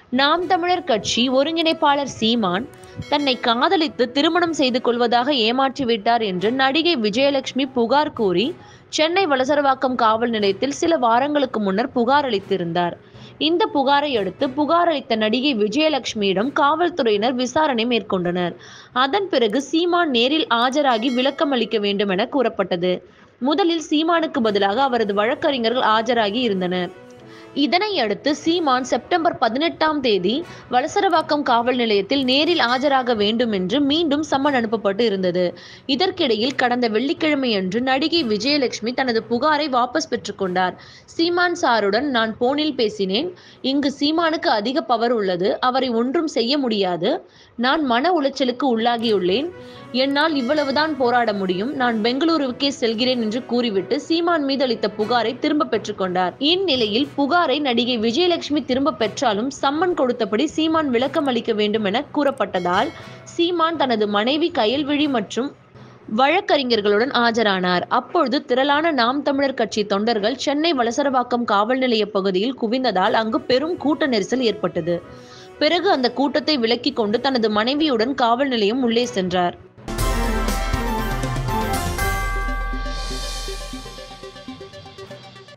நாம் தமிழர் கட்சி ஒருங்கிணைப்பாளர் சீமான் தன்னை காதலித்து திருமணம் செய்து கொள்வதாக ஏமாற்றிவிட்டார் என்று நடிகை விஜயலட்சுமி புகார் கூறி சென்னை வலசரவாக்கம் காவல் நிலையத்தில் சில வாரங்களுக்கு முன்னர் புகார் அளித்திருந்தார் இந்த புகாரை அடுத்து புகார் அளித்த நடிகை விஜயலட்சுமியிடம் காவல்துறையினர் விசாரணை மேற்கொண்டனர் அதன் பிறகு சீமான் நேரில் ஆஜராகி விளக்கம் அளிக்க வேண்டும் என கூறப்பட்டது முதலில் சீமானுக்கு பதிலாக அவரது வழக்கறிஞர்கள் ஆஜராகி இருந்தனர் இதனை அடுத்து சீமான் செப்டம்பர் பதினெட்டாம் தேதி வலசரவாக்கம் காவல் நிலையத்தில் நேரில் ஆஜராக வேண்டும் என்று மீண்டும் சம்மன் அனுப்பப்பட்டு இருந்தது இதற்கிடையில் கடந்த வெள்ளிக்கிழமையன்று நடிகை விஜயலட்சுமி தனது புகாரை வாபஸ் பெற்றுக்கொண்டார் சீமான் சாருடன் நான் போனில் பேசினேன் இங்கு சீமானுக்கு அதிக பவர் உள்ளது அவரை ஒன்றும் செய்ய முடியாது நான் மன உளைச்சலுக்கு உள்ளாகியுள்ளேன் என்னால் இவ்வளவுதான் போராட முடியும் நான் பெங்களூருவுக்கே செல்கிறேன் என்று கூறிவிட்டு சீமான் மீது அளித்த புகாரை திரும்ப பெற்றுக்கொண்டார் இந்நிலையில் புகாரை நடிகை விஜயலட்சுமி திரும்ப பெற்றாலும் சம்மன் கொடுத்தபடி சீமான் விளக்கம் அளிக்க வேண்டும் என கூறப்பட்டதால் சீமான் தனது மனைவி கயல்விழி மற்றும் வழக்கறிஞர்களுடன் ஆஜரானார் அப்பொழுது திரளான நாம் தமிழர் கட்சி தொண்டர்கள் சென்னை வலசரவாக்கம் காவல் நிலைய பகுதியில் குவிந்ததால் அங்கு பெரும் கூட்ட நெரிசல் ஏற்பட்டது பிறகு அந்த கூட்டத்தை விலக்கிக் கொண்டு தனது மனைவியுடன் காவல் நிலையம் உள்ளே சென்றார்